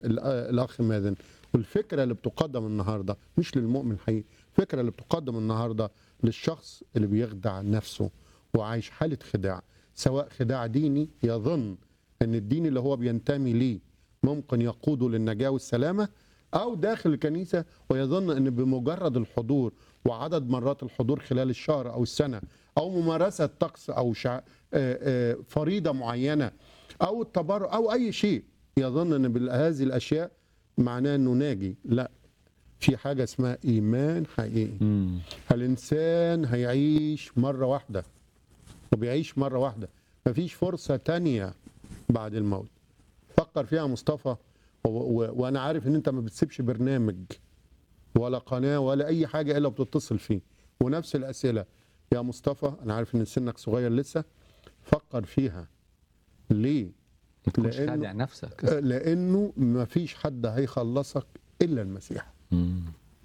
ال- آه، الاخ مازن والفكره اللي بتقدم النهارده مش للمؤمن حقيقي الفكره اللي بتقدم النهارده للشخص اللي بيخدع نفسه وعايش حاله خداع سواء خداع ديني يظن ان الدين اللي هو بينتمي ليه ممكن يقوده للنجاه والسلامه او داخل الكنيسه ويظن ان بمجرد الحضور وعدد مرات الحضور خلال الشهر او السنه او ممارسه طقس او شع... آه، آه، فريضه معينه او التبرع او اي شيء يظن ان بهذه الاشياء معناه انه ناجي لا في حاجه اسمها ايمان حقيقي الانسان هيعيش مره واحده وبيعيش مره واحده مفيش فرصه تانية بعد الموت فكر فيها مصطفى و- و- وانا عارف ان انت ما بتسيبش برنامج ولا قناه ولا اي حاجه الا بتتصل فيه ونفس الاسئله يا مصطفى انا عارف ان سنك صغير لسه فكر فيها ليه ما تكونش لأنه- خادع نفسك آه، لانه ما فيش حد هيخلصك الا المسيح مم.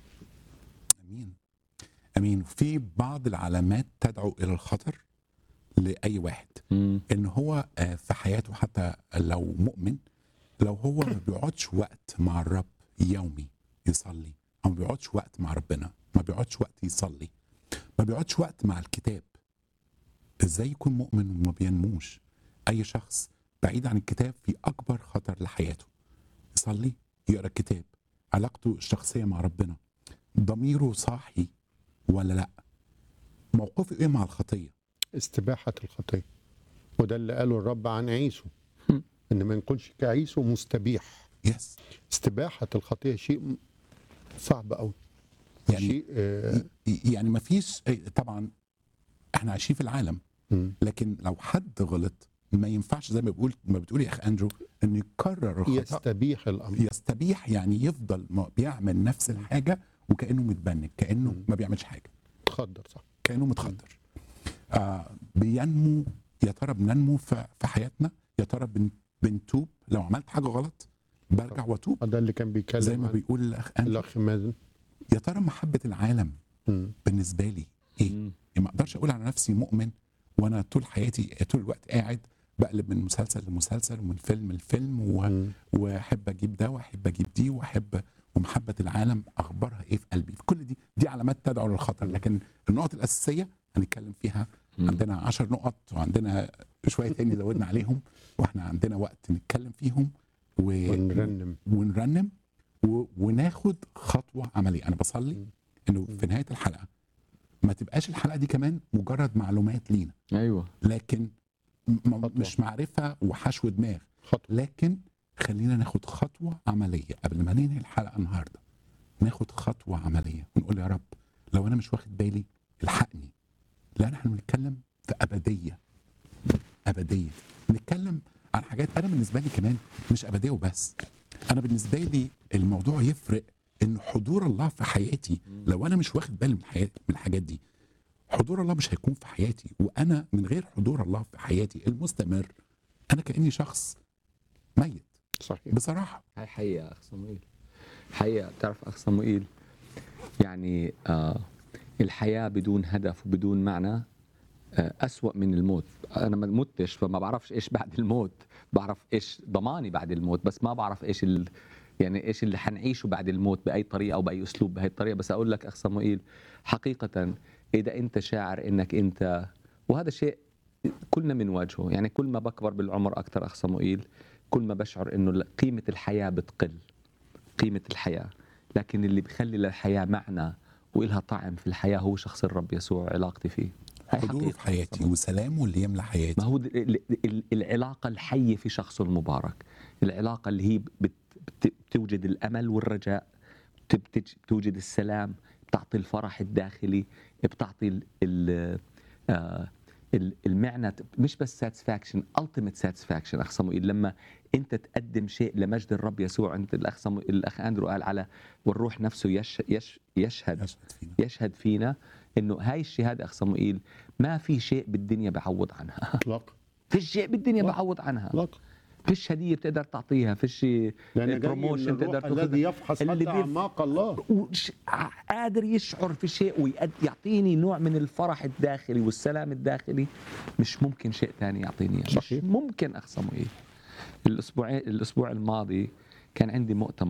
امين امين في بعض العلامات تدعو الى الخطر لاي واحد مم. ان هو آه، في حياته حتى لو مؤمن لو هو ما بيقعدش وقت مع الرب يومي يصلي او ما بيقعدش وقت مع ربنا ما بيقعدش وقت يصلي ما بيقعدش وقت مع الكتاب ازاي يكون مؤمن وما بينموش اي شخص بعيد عن الكتاب في اكبر خطر لحياته يصلي يقرا الكتاب علاقته الشخصيه مع ربنا ضميره صاحي ولا لا موقفه ايه مع الخطيه استباحه الخطيه وده اللي قاله الرب عن عيسو هم. ان ما نكونش كعيسو مستبيح يس استباحه الخطيه شيء م- صعب قوي يعني شيء آه، يعني ما فيش طبعا احنا عايشين في العالم مم. لكن لو حد غلط ما ينفعش زي ما بقول ما بتقول يا اخ اندرو انه يكرر الخطا يستبيح الامر يستبيح يعني يفضل ما بيعمل نفس الحاجه وكانه متبنج كانه مم. ما بيعملش حاجه تخدر صح كانه متخدر آه بينمو يا ترى بننمو في في حياتنا يا ترى بن بنتوب لو عملت حاجه غلط برجع واتوب ده اللي كان بيتكلم زي ما عن بيقول الاخ اندرو الاخ مازن يا ترى محبه العالم مم. بالنسبه لي ايه مم. يعني ما اقدرش اقول على نفسي مؤمن وانا طول حياتي طول الوقت قاعد بقلب من مسلسل لمسلسل ومن فيلم لفيلم و... مم. واحب اجيب ده واحب اجيب دي واحب ومحبه العالم اخبارها ايه في قلبي كل دي دي علامات تدعو للخطر لكن النقط الاساسيه هنتكلم فيها مم. عندنا عشر نقط وعندنا شويه تاني زودنا عليهم واحنا عندنا وقت نتكلم فيهم و... ونرنم ونرنم و... وناخد خطوه عمليه انا بصلي انه في نهايه الحلقه ما تبقاش الحلقه دي كمان مجرد معلومات لينا ايوه لكن م- خطوة. مش معرفه وحشو دماغ خطوه لكن خلينا ناخد خطوه عمليه قبل ما ننهي الحلقه النهارده ناخد خطوه عمليه ونقول يا رب لو انا مش واخد بالي الحقني لان احنا بنتكلم في ابديه ابديه نتكلم عن حاجات انا بالنسبه لي كمان مش ابديه وبس انا بالنسبه لي الموضوع يفرق ان حضور الله في حياتي لو انا مش واخد بالي من حياتي من الحاجات دي حضور الله مش هيكون في حياتي وانا من غير حضور الله في حياتي المستمر انا كاني شخص ميت صحيح بصراحه هاي حقيقة أخ صموئيل حقيقة بتعرف أخ صموئيل يعني آه الحياة بدون هدف وبدون معنى آه أسوأ من الموت أنا ما متش فما بعرفش إيش بعد الموت بعرف إيش ضماني بعد الموت بس ما بعرف إيش ال يعني إيش اللي حنعيشه بعد الموت بأي طريقة أو بأي أسلوب بهي الطريقة بس أقول لك أخ صموئيل حقيقة إذا أنت شاعر إنك أنت وهذا شيء كلنا بنواجهه يعني كل ما بكبر بالعمر أكثر أخ صموئيل كل ما بشعر انه قيمه الحياه بتقل قيمه الحياه لكن اللي بخلي للحياه معنى والها طعم في الحياه هو شخص الرب يسوع علاقتي فيه هاي حضوره حقيقة في حياتي طبعاً. وسلامه اللي يملى حياتي ما هو د- ال- ال- العلاقه الحيه في شخص المبارك العلاقه اللي هي بت- بت- بتوجد الامل والرجاء بت- بتج- بتوجد السلام بتعطي الفرح الداخلي بتعطي ال ال آه، ال- المعنى مش بس ساتسفاكشن التيميت ساتسفاكشن اخ صموئيل لما انت تقدم شيء لمجد الرب يسوع انت الاخ صمو... الاخ اندرو قال على والروح نفسه يش... يش... يشهد يشهد فينا يشهد فينا انه هاي الشهاده اخ صموئيل ما في شيء بالدنيا بعوض عنها اطلاقا في شيء بالدنيا لا. بعوض عنها اطلاقا فيش هديه بتقدر تعطيها فيش لان جاي من بروموشن تقدر الروح الذي تاخذها يفحص اللي حتى بيف- اعماق الله وش- قادر يشعر في شيء ويعطيني نوع من الفرح الداخلي والسلام الداخلي مش ممكن شيء ثاني يعطيني إياه. مش صحيح. ممكن اخ صموئيل الاسبوعين الاسبوع الماضي كان عندي مؤتمر